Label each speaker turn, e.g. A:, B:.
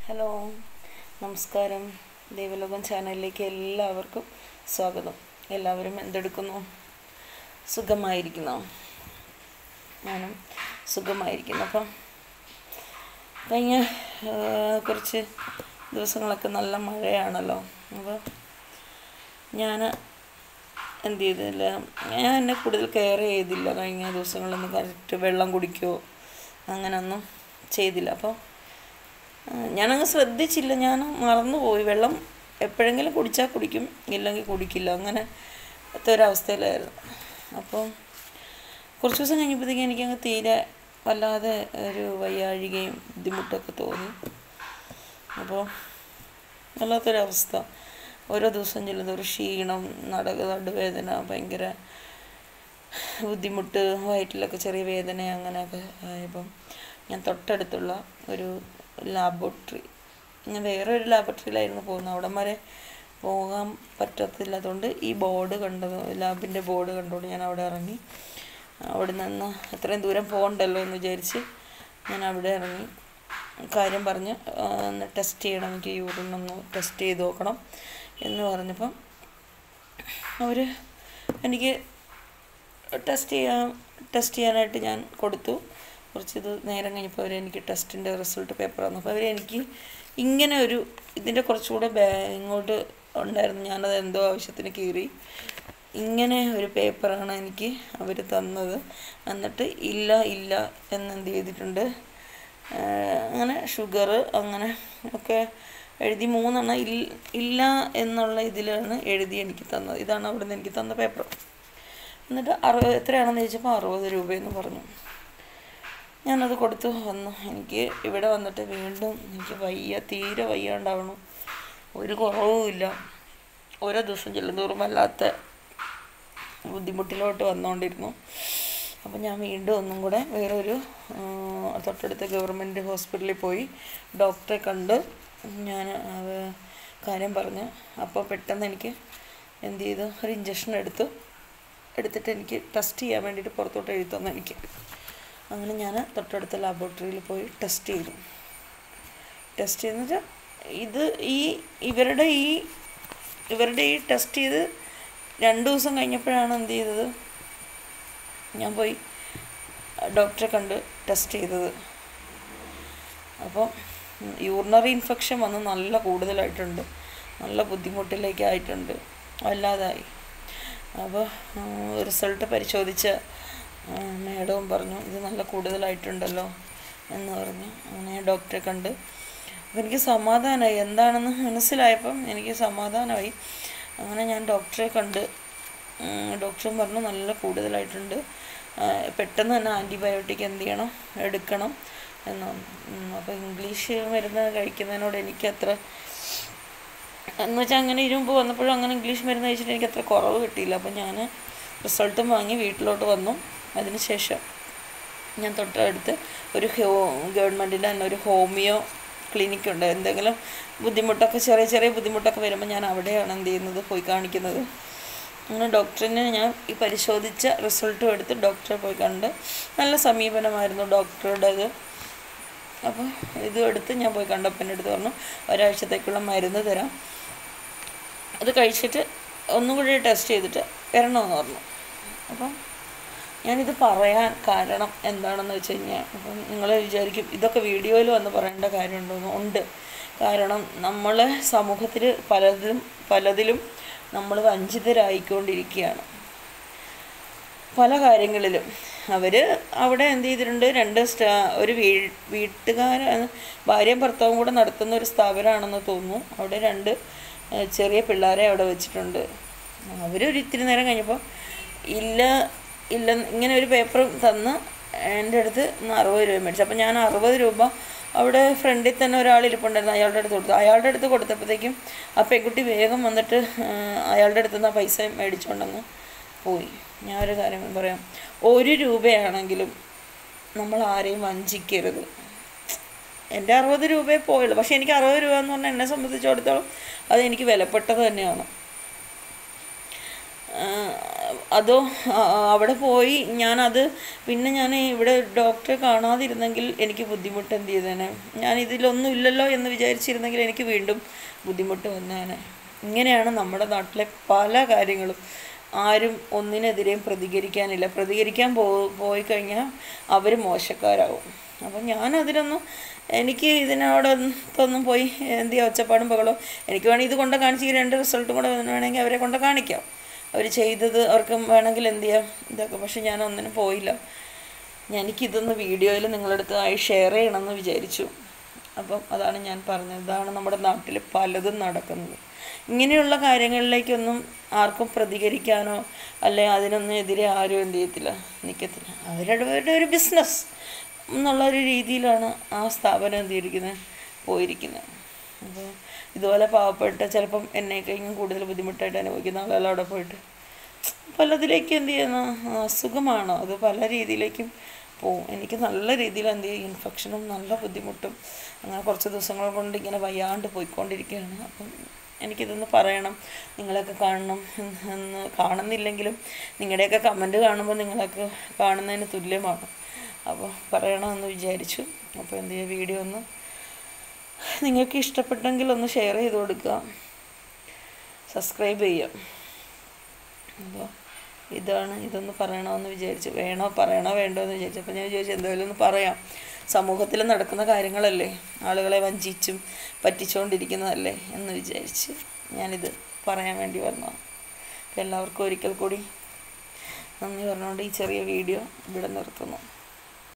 A: hello നമസ്കാരം ദൈവലോകം ചാനലിലേക്ക് എല്ലാവർക്കും സ്വാഗതം എല്ലാവരും എന്തെടുക്കുന്നു സുഖമായിരിക്കുന്നോ ഞാനും സുഖമായിരിക്കുന്നു അപ്പം കഴിഞ്ഞ ആ, കുറച്ച് ദിവസങ്ങളൊക്കെ നല്ല മഴയാണല്ലോ അപ്പോൾ ഞാൻ എന്ത് ചെയ്തില്ല ഞാൻ എന്നെ കൂടുതൽ കെയർ ചെയ്തില്ല കഴിഞ്ഞ ദിവസങ്ങളിലൊന്നും കറക്റ്റ് വെള്ളം കുടിക്കുകയോ അങ്ങനെയൊന്നും ചെയ്തില്ല അപ്പോൾ ആ, ഞാനങ്ങ് ശ്രദ്ധിച്ചില്ല ഞാൻ മറന്നുപോയി വെള്ളം എപ്പോഴെങ്കിലും കുടിച്ചാൽ കുടിക്കും ഇല്ലെങ്കിൽ കുടിക്കില്ല അങ്ങനെ ഒരവസ്ഥയിലായിരുന്നു അപ്പോൾ കുറച്ച് ദിവസം കഴിഞ്ഞപ്പോഴത്തേക്കും എനിക്കങ്ങ് തീരെ വല്ലാതെ ഒരു വയ്യാഴികയും ബുദ്ധിമുട്ടൊക്കെ തോന്നി അപ്പോൾ വല്ലാത്തൊരവസ്ഥ ഓരോ ദിവസം ചെല്ലുന്ന ഒരു ക്ഷീണം നടക നടുവേദന ഭയങ്കര ബുദ്ധിമുട്ട് വയറ്റിലൊക്കെ ചെറിയ വേദന അങ്ങനെയൊക്കെ ആയപ്പം ഞാൻ തൊട്ടടുത്തുള്ള ഒരു ലാബോറട്ടറി ഞാൻ വേറെ ഒരു ലാബോറട്ടറിയിലായിരുന്നു പോകുന്നത് അവിടം വരെ പോകാൻ പറ്റത്തില്ലാത്തതുകൊണ്ട് ഈ ബോർഡ് കണ്ടത് ലാബിൻ്റെ ബോർഡ് കണ്ടുകൊണ്ട് ഞാൻ അവിടെ ഇറങ്ങി അവിടെ നിന്ന് എത്രയും ദൂരം പോകണ്ടല്ലോ എന്ന് വിചാരിച്ച് ഞാൻ അവിടെ ഇറങ്ങി കാര്യം പറഞ്ഞ് ആ, ഒന്ന് ടെസ്റ്റ് ചെയ്യണം എനിക്ക് യൂറിൻ ഒന്ന് ടെസ്റ്റ് ചെയ്ത് നോക്കണം എന്ന് പറഞ്ഞപ്പം അവർ എനിക്ക് ടെസ്റ്റ് ചെയ്യാൻ ടെസ്റ്റ് ചെയ്യാനായിട്ട് ഞാൻ കൊടുത്തു കുറച്ച് ഇത് നേരം കഴിഞ്ഞപ്പോൾ അവർ എനിക്ക് ടെസ്റ്റിൻ്റെ റിസൾട്ട് പേപ്പർ തന്നു അപ്പോൾ അവർ എനിക്ക് ഇങ്ങനെ ഒരു ഇതിൻ്റെ കുറച്ചുകൂടെ ബാ ഇങ്ങോട്ട് ഉണ്ടായിരുന്നു ഞാനത് എന്തോ ആവശ്യത്തിന് കീറി ഇങ്ങനെ ഒരു പേപ്പറാണ് എനിക്ക് അവർ തന്നത് എന്നിട്ട് ഇല്ല ഇല്ല എന്ന് എന്ത് ചെയ്തിട്ടുണ്ട് ആഹ് അങ്ങനെ ഷുഗർ അങ്ങനെ ഒക്കെ എഴുതി മൂന്നെണ്ണം ഇൽ ഇല്ല എന്നുള്ള ഇതിലാണ് എഴുതി എനിക്ക് തന്നത് ഇതാണ് അവിടെ നിന്ന് എനിക്ക് തന്ന പേപ്പർ എന്നിട്ട് അറുപത് എത്രയാണെന്ന് ചോദിച്ചപ്പോൾ അറുപത് രൂപയെന്ന് പറഞ്ഞു ഞാനത് കൊടുത്തു വന്നു എനിക്ക് ഇവിടെ വന്നിട്ട് വീണ്ടും എനിക്ക് വയ്യ തീരെ വയ്യാണ്ടാവണു ഒരു കുറവുമില്ല ഓരോ ദിവസം ചെല്ലുന്തോറും വല്ലാത്ത ബുദ്ധിമുട്ടിലോട്ട് വന്നുകൊണ്ടിരുന്നു അപ്പം ഞാൻ വീണ്ടും ഒന്നും കൂടെ വേറൊരു ആ, തൊട്ടടുത്ത ഗവൺമെൻറ് ഹോസ്പിറ്റലിൽ പോയി ഡോക്ടറെ കണ്ട് ഞാൻ അത് കാര്യം പറഞ്ഞ് അപ്പോൾ പെട്ടെന്ന് എനിക്ക് എന്ത് ചെയ്തു ഒരു ഇഞ്ചക്ഷൻ എടുത്തു എടുത്തിട്ട് എനിക്ക് ടെസ്റ്റ് ചെയ്യാൻ വേണ്ടിയിട്ട് പുറത്തോട്ട് എഴുതി തന്നു എനിക്ക് അങ്ങനെ ഞാൻ തൊട്ടടുത്ത ലാബോറട്ടറിയിൽ പോയി ടെസ്റ്റ് ചെയ്തു ടെസ്റ്റ് ചെയ്തെന്ന് ഇത് ഈ ഇവരുടെ ഈ ഇവരുടെ ഈ ടെസ്റ്റ് ചെയ്ത് രണ്ട് ദിവസം കഴിഞ്ഞപ്പോഴാണ് എന്ത് ചെയ്തത് ഞാൻ പോയി ഡോക്ടറെ കണ്ട് ടെസ്റ്റ് ചെയ്തത് അപ്പോൾ യൂറിനറി ഇൻഫെക്ഷൻ വന്ന് നല്ല കൂടുതലായിട്ടുണ്ട് നല്ല ബുദ്ധിമുട്ടിലേക്ക് ആയിട്ടുണ്ട് വല്ലാതായി അപ്പോൾ റിസൾട്ട് പരിശോധിച്ച മേഡവും പറഞ്ഞു ഇത് നല്ല കൂടുതലായിട്ടുണ്ടല്ലോ എന്ന് പറഞ്ഞു അങ്ങനെ ഞാൻ ഡോക്ടറെ കണ്ട് അപ്പോൾ എനിക്ക് സമാധാനമായി എന്താണെന്ന് മനസ്സിലായപ്പം എനിക്ക് സമാധാനമായി അങ്ങനെ ഞാൻ ഡോക്ടറെ കണ്ട് ഉം, ഡോക്ടറും പറഞ്ഞു നല്ല കൂടുതലായിട്ടുണ്ട് ആ, പെട്ടെന്ന് തന്നെ ആൻറ്റിബയോട്ടിക് എന്ത് ചെയ്യണം എടുക്കണം എന്ന് അപ്പോൾ ഇംഗ്ലീഷ് മരുന്ന് കഴിക്കുന്നതിനോട് എനിക്ക് അത്ര എന്ന് വെച്ചാൽ അങ്ങനെ ഇരുമ്പ് വന്നപ്പോഴും അങ്ങനെ ഇംഗ്ലീഷ് മരുന്ന് കഴിച്ചിട്ട് എനിക്ക് അത്ര കുറവ് കിട്ടിയില്ല അപ്പോൾ ഞാൻ റിസൾട്ടും വാങ്ങി വീട്ടിലോട്ട് വന്നു അതിനുശേഷം ഞാൻ തൊട്ടടുത്ത് ഒരു ഹോ ഗവൺമെൻറ്റിൻ്റെ തന്നെ ഒരു ഹോമിയോ ക്ലിനിക്ക് ഉണ്ട് എന്തെങ്കിലും ബുദ്ധിമുട്ടൊക്കെ ചെറിയ ചെറിയ ബുദ്ധിമുട്ടൊക്കെ വരുമ്പോൾ ഞാൻ അവിടെയാണ് എന്ത് ചെയ്യുന്നത് പോയി കാണിക്കുന്നത് അങ്ങനെ ഡോക്ടറിനെ ഞാൻ ഈ പരിശോധിച്ച റിസൾട്ടും എടുത്ത് ഡോക്ടറെ പോയി കണ്ട് നല്ല സമീപനമായിരുന്നു ഡോക്ടറുടേത് അപ്പോൾ ഇതും എടുത്ത് ഞാൻ പോയി കണ്ടപ്പോൾ എൻ്റെ അടുത്ത് പറഞ്ഞു ഒരാഴ്ചത്തേക്കുള്ള മരുന്ന് തരാം അത് കഴിച്ചിട്ട് ഒന്നും കൂടി ടെസ്റ്റ് ചെയ്തിട്ട് വരണമെന്ന് പറഞ്ഞു അപ്പം ഞാനിത് പറയാൻ കാരണം എന്താണെന്ന് വെച്ച് കഴിഞ്ഞാൽ അപ്പം നിങ്ങൾ വിചാരിക്കും ഇതൊക്കെ വീഡിയോയിൽ വന്ന് പറയേണ്ട കാര്യമുണ്ടോന്ന് ഉണ്ട് കാരണം നമ്മളെ സമൂഹത്തിൽ പലതിലും പലതിലും നമ്മൾ വഞ്ചിതരായിക്കൊണ്ടിരിക്കുകയാണ് പല കാര്യങ്ങളിലും അവർ അവിടെ എന്ത് ചെയ്തിട്ടുണ്ട് രണ്ട് സ്റ്റാ ഒരു വീ വീട്ടുകാർ ഭാര്യയും ഭർത്താവും കൂടെ നടത്തുന്ന ഒരു സ്ഥാപനമാണെന്ന് തോന്നുന്നു അവിടെ രണ്ട് ഏഹ്, ചെറിയ പിള്ളേരെ അവിടെ വെച്ചിട്ടുണ്ട് അവരൊരു ഇത്തിരി നേരം കഴിഞ്ഞപ്പോൾ ഇല്ല ഇല്ല ഇങ്ങനെ ഒരു പേപ്പർ തന്ന് എൻ്റെ അടുത്ത് ഒന്ന് അറുപത് രൂപ മേടിച്ചു അപ്പോൾ ഞാൻ അറുപത് രൂപ അവിടെ ഫ്രണ്ടിൽ തന്നെ ഒരാൾ ഇരിപ്പുണ്ടായിരുന്നു അയാളുടെ അടുത്ത് കൊടുത്തു അയാളുടെ അടുത്ത് കൊടുത്തപ്പോഴത്തേക്കും ആ പെൺകുട്ടി വേഗം വന്നിട്ട് ഏഹ്, അയാളുടെ അടുത്ത് നിന്ന് ആ പൈസ മേടിച്ചുകൊണ്ടങ്ങ് പോയി ഞാൻ ഒരു കാര്യം പറയാം ഒരു രൂപയാണെങ്കിലും നമ്മൾ ആരെയും വഞ്ചിക്കരുത് എൻ്റെ അറുപത് രൂപയെ പോയുള്ളൂ പക്ഷേ എനിക്ക് അറുപത് രൂപ എന്ന് പറഞ്ഞാൽ എന്നെ സംബന്ധിച്ചിടത്തോളം അത് എനിക്ക് വിലപ്പെട്ടത് തന്നെയാണ് അതോ ആ, അവിടെ പോയി ഞാനത് പിന്നെ ഞാൻ ഇവിടെ ഡോക്ടറെ കാണാതിരുന്നെങ്കിൽ എനിക്ക് ബുദ്ധിമുട്ട് എന്ത് ചെയ്തേനെ ഞാൻ ഇതിലൊന്നും ഇല്ലല്ലോ എന്ന് വിചാരിച്ചിരുന്നെങ്കിൽ എനിക്ക് വീണ്ടും ബുദ്ധിമുട്ട് വന്നേനെ ഇങ്ങനെയാണ് നമ്മുടെ നാട്ടിലെ പല കാര്യങ്ങളും ആരും ഒന്നിനെതിരെയും പ്രതികരിക്കാനില്ല പ്രതികരിക്കാൻ പോ പോയി കഴിഞ്ഞാൽ അവർ മോശക്കാരാവും അപ്പം ഞാൻ അതിലൊന്നും എനിക്ക് ഇതിനോടൊന്നും പോയി എന്ത് ചെയ്യാ ഒച്ചപ്പാടും ബഹളോ എനിക്ക് വേണമെങ്കിൽ ഇത് കൊണ്ട് കാണിച്ച് ഈ രണ്ട് റിസൾട്ടും കൂടെ വേണമെങ്കിൽ അവരെ കൊണ്ട് കാണിക്കാം അവർ ചെയ്തത് അവർക്ക് വേണമെങ്കിൽ എന്ത് ചെയ്യാം ഇതൊക്കെ പക്ഷെ ഞാൻ ഒന്നിനും പോയില്ല ഞാൻ എനിക്കിതൊന്ന് വീഡിയോയിൽ നിങ്ങളടുത്ത് ആയി ഷെയർ ചെയ്യണമെന്ന് വിചാരിച്ചു അപ്പം അതാണ് ഞാൻ പറഞ്ഞത് ഇതാണ് നമ്മുടെ നാട്ടിൽ പലതും നടക്കുന്നത് ഇങ്ങനെയുള്ള കാര്യങ്ങളിലേക്കൊന്നും ആർക്കും പ്രതികരിക്കാനോ അല്ലെ അതിനൊന്നും എതിരെ ആരും എന്ത് ചെയ്യത്തില്ല നിൽക്കത്തില്ല അവരവരുടെ ഒരു ബിസിനസ് എന്നുള്ള ഒരു രീതിയിലാണ് ആ സ്ഥാപനം എന്ത് ചെയ്തിരിക്കുന്നത് പോയിരിക്കുന്നത് അപ്പോൾ ഇതുപോലെ പാവപ്പെട്ട ചിലപ്പം എന്നെ കഴിഞ്ഞും കൂടുതൽ ബുദ്ധിമുട്ടായിട്ട് അനുഭവിക്കുന്ന ആളുകൾ അവിടെ പോയിട്ട് പലതിലേക്ക് എന്ത് ചെയ്യുന്ന അസുഖമാണോ അത് പല രീതിയിലേക്കും പോവും എനിക്ക് നല്ല രീതിയിൽ എന്ത് ചെയ്യും ഇൻഫെക്ഷനും നല്ല ബുദ്ധിമുട്ടും അങ്ങനെ കുറച്ച് ദിവസങ്ങൾ കൊണ്ട് ഇങ്ങനെ വയ്യാണ്ട് പോയിക്കൊണ്ടിരിക്കുകയാണ് അപ്പം എനിക്കിതൊന്ന് പറയണം നിങ്ങളൊക്കെ കാണണം എന്ന് കാണുന്നില്ലെങ്കിലും നിങ്ങളുടെയൊക്കെ കമൻറ്റ് കാണുമ്പോൾ നിങ്ങളൊക്കെ കാണുന്നതിന് തുല്യമാണ് അപ്പോൾ പറയണമെന്ന് വിചാരിച്ചു അപ്പോൾ എന്ത് ചെയ്യുക വീഡിയോ ഒന്ന് നിങ്ങൾക്ക് ഇഷ്ടപ്പെട്ടെങ്കിൽ ഒന്ന് ഷെയർ ചെയ്ത് കൊടുക്കുക സബ്സ്ക്രൈബ് ചെയ്യാം അപ്പോൾ ഇതാണ് ഇതൊന്ന് പറയണമെന്ന് വിചാരിച്ചു വേണോ പറയണോ വേണ്ടോ എന്ന് വിചാരിച്ചു അപ്പോൾ ഞാൻ വിചാരിച്ചു എന്തായാലും ഒന്ന് പറയാം സമൂഹത്തിൽ നടക്കുന്ന കാര്യങ്ങളല്ലേ ആളുകളെ വഞ്ചിച്ചും പറ്റിച്ചുകൊണ്ടിരിക്കുന്നതല്ലേ എന്ന് വിചാരിച്ച് ഞാനിത് പറയാൻ വേണ്ടി വന്നതാണ് അപ്പോൾ എല്ലാവർക്കും ഒരിക്കൽ കൂടി നന്ദി പറഞ്ഞുകൊണ്ട് ഈ ചെറിയ വീഡിയോ ഇവിടെ നിർത്തുന്നു